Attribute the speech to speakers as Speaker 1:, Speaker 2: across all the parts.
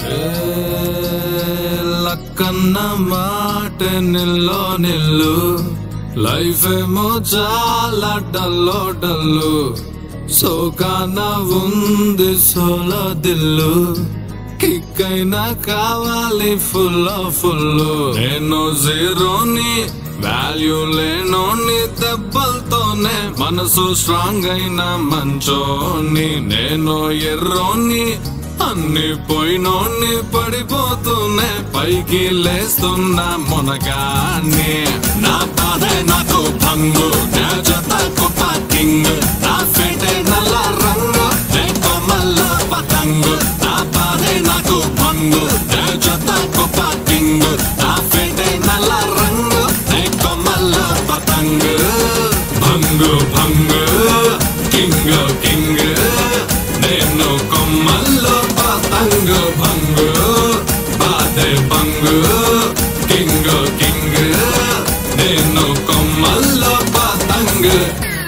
Speaker 1: లక్కన్న మాట నిల్లో నిల్లు లైఫ్ ఏమో చాలా డల్లో డల్లు సోకాన ఉంది సోలో దిల్లు కిక్ అయినా కావాలి ఫుల్ ఫుల్ నేను జీరోని వాల్యూ లేనోని దెబ్బలతోనే మనసు స్ట్రాంగ్ అయిన మంచోని నేను ఎర్రోని అన్ని పోయినోన్ని పడిపోతూనే పైకి లేస్తున్నా మునగాన్ని నా బాధే నాకు భంగు నా జత గొప్ప కింగ్ నా ఫేటే నల్ల రంగు నే కొమ్మల్ల పతంగు నా బాధే నాకు భంగు నా జత గొప్ప కింగ్ నా ఫేటే నల్ల రంగు నే కొమ్మల్ల పతంగు భంగు భంగు కింగ్ కింగ్ నేను కొమ్మల్లో పతంగు భంగు బాధే భంగు కింగ్ కింగ్ నేను కొమ్మల్లో పతంగు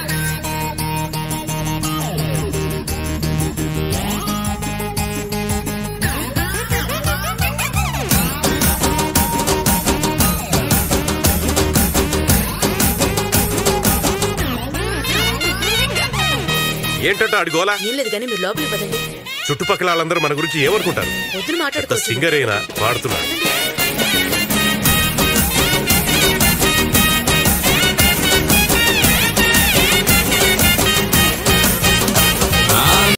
Speaker 2: ఏంటంటే అడిగోలా
Speaker 3: ఏం లేదు కానీ మీరు లోపలికి పదండి
Speaker 2: చుట్టుపక్కల వాళ్ళందరూ మన గురించి ఏమనుకుంటారు
Speaker 3: వద్దులు
Speaker 2: పెద్ద
Speaker 3: మాట్లాడుకోవచ్చు
Speaker 2: సింగర్ అయినా పాడుతున్నాడు
Speaker 3: పదండి.